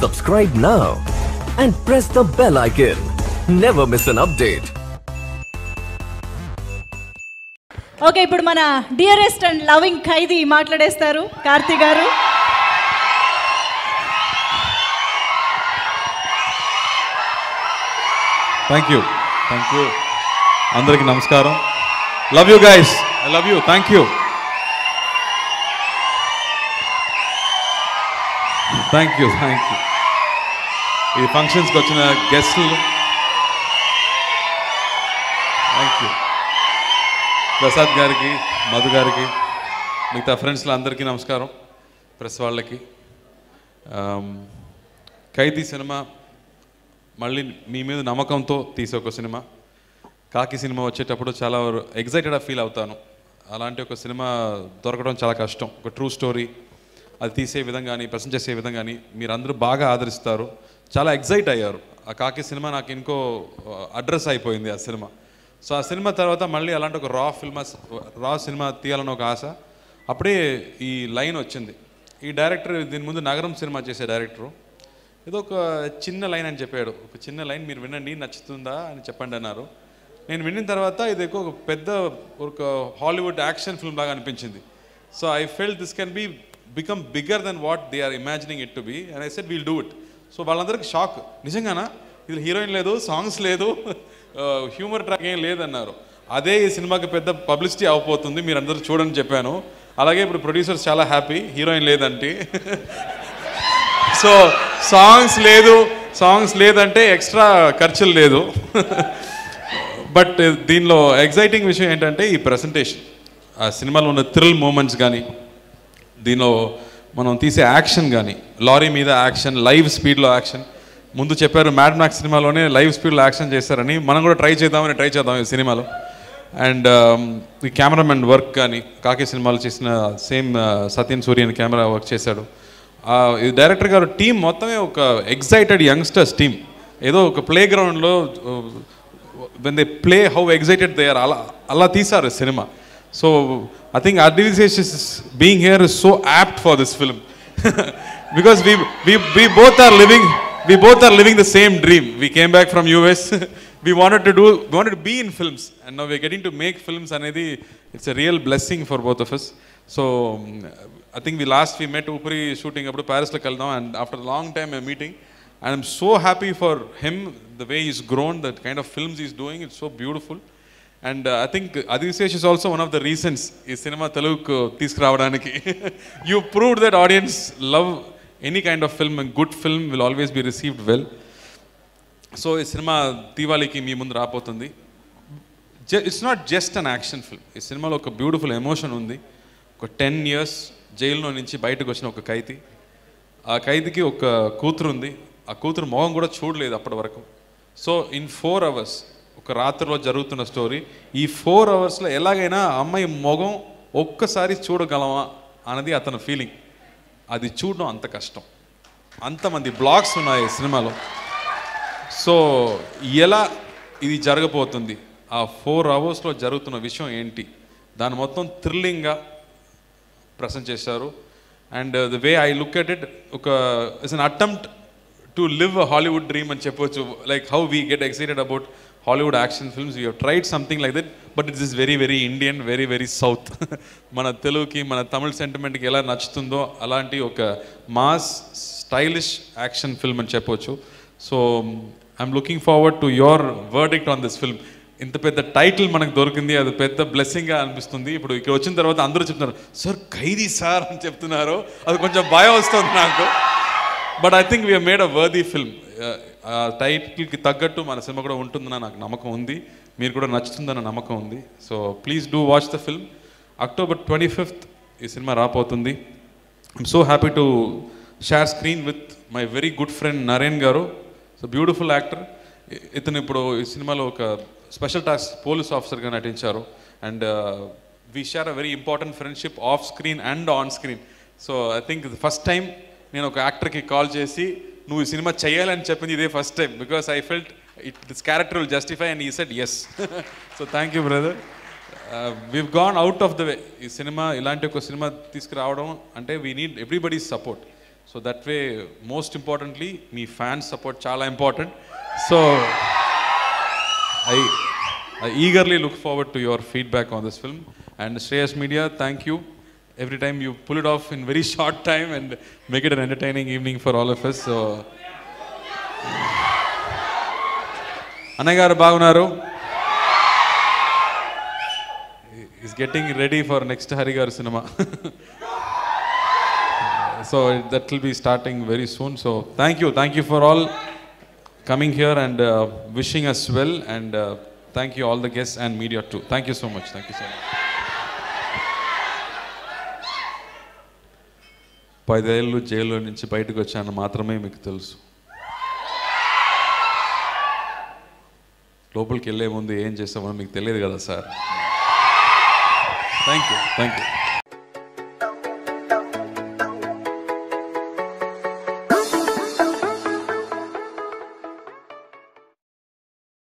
Subscribe now and press the bell icon. Never miss an update. Okay ఇప్పుడు మన dearest and loving Khaidi మాట్లాడేస్తారు Karthi garu thank you thank you అందరికి నమస్కారం love you guys I love you thank you thank you thank you ఈ ఫంక్షన్స్కి వచ్చిన గెస్ట్లు thank you Prasad గారికి మధు గారికి మిగతా ఫ్రెండ్స్లు అందరికీ నమస్కారం ప్రెస్ వాళ్ళకి ఆమ్, ఖైదీ సినిమా మళ్ళీ మీ మీద నమ్మకంతో తీసే ఒక సినిమా కాకి సినిమా వచ్చేటప్పుడు చాలా ఎగ్జైటెడ్గా ఫీల్ అవుతాను అలాంటి ఒక సినిమా దొరకడం చాలా కష్టం ఒక ట్రూ స్టోరీ అది తీసే విధంగా కానీ ప్రజెంట్ చేసే విధంగా కానీ మీరు అందరూ బాగా ఆదరిస్తారు చాలా ఎగ్జైట్ అయ్యారు ఆ కాకి సినిమా నాకు ఇంకో అడ్రస్ అయిపోయింది ఆ సినిమా సో ఆ సినిమా తర్వాత మళ్ళీ అలాంటి ఒక రా ఫిల్మ్ రా సినిమా తీయాలని ఒక ఆశ అప్పుడే ఈ లైన్ వచ్చింది ఈ డైరెక్టర్ దీని ముందు నగరం సినిమా చేసే డైరెక్టరు ఏదో ఒక చిన్న లైన్ అని చెప్పాడు ఒక చిన్న లైన్ మీరు వినండి నచ్చుతుందా అని చెప్పండి అన్నారు నేను విన్న తర్వాత ఇది ఎక్కువ ఒక పెద్ద ఒక హాలీవుడ్ యాక్షన్ ఫిల్మ్ లాగా అనిపించింది so I felt this can be become bigger then what they are imagining it to be and I said we'll do it so వాళ్ళందరికీ షాక్ నిజంగానా ఇది హీరోయిన్ లేదు సాంగ్స్ లేదు హ్యూమర్ ట్రాక్ ఏం లేదన్నారు అదే ఈ సినిమాకి పెద్ద పబ్లిసిటీ అవబోతుంది మీరు అందరూ చూడని చెప్పాను అలాగే ఇప్పుడు ప్రొడ్యూసర్స్ చాలా హ్యాపీ హీరోయిన్ లేదంటే సో సాంగ్స్ లేదు సాంగ్స్ లేదంటే ఎక్స్ట్రా ఖర్చులు లేదు బట్ దీనిలో ఎగ్జైటింగ్ విషయం ఏంటంటే ఈ ప్రజెంటేషన్ ఆ సినిమాలో ఉన్న థ్రిల్ మూమెంట్స్ కానీ దీనిలో మనం తీసే యాక్షన్ కానీ లారీ మీద యాక్షన్ లైవ్ స్పీడ్లో యాక్షన్ ముందు చెప్పారు మ్యాడ్ మ్యాక్స్ సినిమాలోనే లైవ్ స్పీడ్లో యాక్షన్ చేస్తారని మనం కూడా ట్రై చేద్దామని ట్రై చేద్దాం ఈ సినిమాలో అండ్ ఈ కెమెరామెన్ వర్క్ కానీ కాకి సినిమాలో చేసిన same Sathyan Sooryan camera work చేశాడు ఆ, ఈ డైరెక్టర్ గారు టీం మొత్తమే ఒక ఎగ్జైటెడ్ యంగ్స్టర్స్ టీం ఏదో ఒక ప్లే గ్రౌండ్లో when they play how excited they are అలా అలా తీశారు సినిమా so I think Adivi Sesh's being here is so apt for this film because we we we both are living we both are living the same dream we came back from us we wanted to do we wanted to be in films and now we're getting to make films అనేది it's a real blessing for both of us so um, i think we last we met upri shooting అప్పుడు ప్యారిస్లో కలిదాం and after a long time a meeting and i'm so happy for him the way he's grown the kind of films he's doing it's so beautiful and I think Adivi Sesh is also one of the reasons ఈ సినిమా తెలుగుకు తీసుకురావడానికి you prove that audience love any kind of film good film will always be received well so ఈ సినిమా దీవాళికి మీ ముందు రాబోతుంది it's not just an action film ఈ సినిమాలో ఒక బ్యూటిఫుల్ ఎమోషన్ ఉంది ఒక టెన్ ఇయర్స్ జైల్లో నుంచి బయటకు వచ్చిన ఒక ఖైదీ ఆ ఖైదీకి ఒక కూతురు ఉంది ఆ కూతురు మొహం కూడా చూడలేదు అప్పటి వరకు సో ఇన్ ఫోర్ అవర్స్ ఒక రాత్రిలో జరుగుతున్న స్టోరీ ఈ ఫోర్ అవర్స్లో ఎలాగైనా ఆ అమ్మాయి మొగం ఒక్కసారి చూడగలమా అన్నది అతని ఫీలింగ్ అది చూడడం అంత కష్టం అంతమంది బ్లాగ్స్ ఉన్నాయి ఈ సినిమాలో సో ఎలా ఇది జరగబోతుంది ఆ ఫోర్ అవర్స్లో జరుగుతున్న విషయం ఏంటి దాని మొత్తం థ్రిల్లింగ్గా ప్రజెంట్ చేశారు and the way I look at it ఒక it's an attempt to live a Hollywood dream అని చెప్పొచ్చు like how we get excited about Hollywood action films you tried something like that but it is very very Indian very very south మన తెలుగుకి మన తమిళ సెంటిమెంట్కి ఎలా నచ్చుతుందో అలాంటి ఒక mass stylish action film అని చెప్పొచ్చు so I'm looking forward to your verdict on this film ఇంత పెద్ద టైటిల్ మనకు దొరికింది అది పెద్ద బ్లెస్సింగ్గా అనిపిస్తుంది ఇప్పుడు ఇక్కడ వచ్చిన తర్వాత అందరూ చెప్తున్నారు సార్ ఖైదీ సార్ అని చెప్తున్నారు అది కొంచెం భయం వస్తుంది నాకు but I think we're made a worthy film ఆ టైటిల్కి తగ్గట్టు మన సినిమా కూడా ఉంటుందని నాకు నమ్మకం ఉంది మీరు కూడా నచ్చుతుందన్న నమ్మకం ఉంది so please do watch the film October twenty fifth ఈ సినిమా రాబోతుంది I'm so happy to share screen with my very good friend Naren garu so beautiful actor ఇతను ఇప్పుడు ఈ సినిమాలో ఒక స్పెషల్ టాస్క్ పోలీస్ ఆఫీసర్గా నటించారు and we share a very important friendship of screen and on screen so I think first time నేను ఒక యాక్టర్కి call చేసి నువ్వు ఈ సినిమా చేయాలని చెప్పింది ఇదే first time because I felt it this character will justify and ఈ set yes so thank you brother we've gone out of the way ఈ సినిమా ఇలాంటి ఒక సినిమా తీసుకురావడం అంటే we need everybody support so that way most importantly మీ fans support చాలా important so I, I eagerly look forward to your feedback on this film. And Shreyas Media, thank you. Every time you pull it off in very short time and make it an entertaining evening for all of us. So, అన్నయ్య గారు బాగున్నారు is getting ready for next Hari garu సినిమా so that will be starting very soon so thank you thank you for all coming here and uh, wishing us well and uh, thank you all the guests and media too thank you so much thank you so much పదేళ్ళు జైల్లో నుంచి బయటకు వచ్చాను మాత్రమే మీకు తెలుసు లోపలికి వెళ్ళే ముందు ఏం చేస్తామో మీకు తెలియదు కదా sir thank you thank you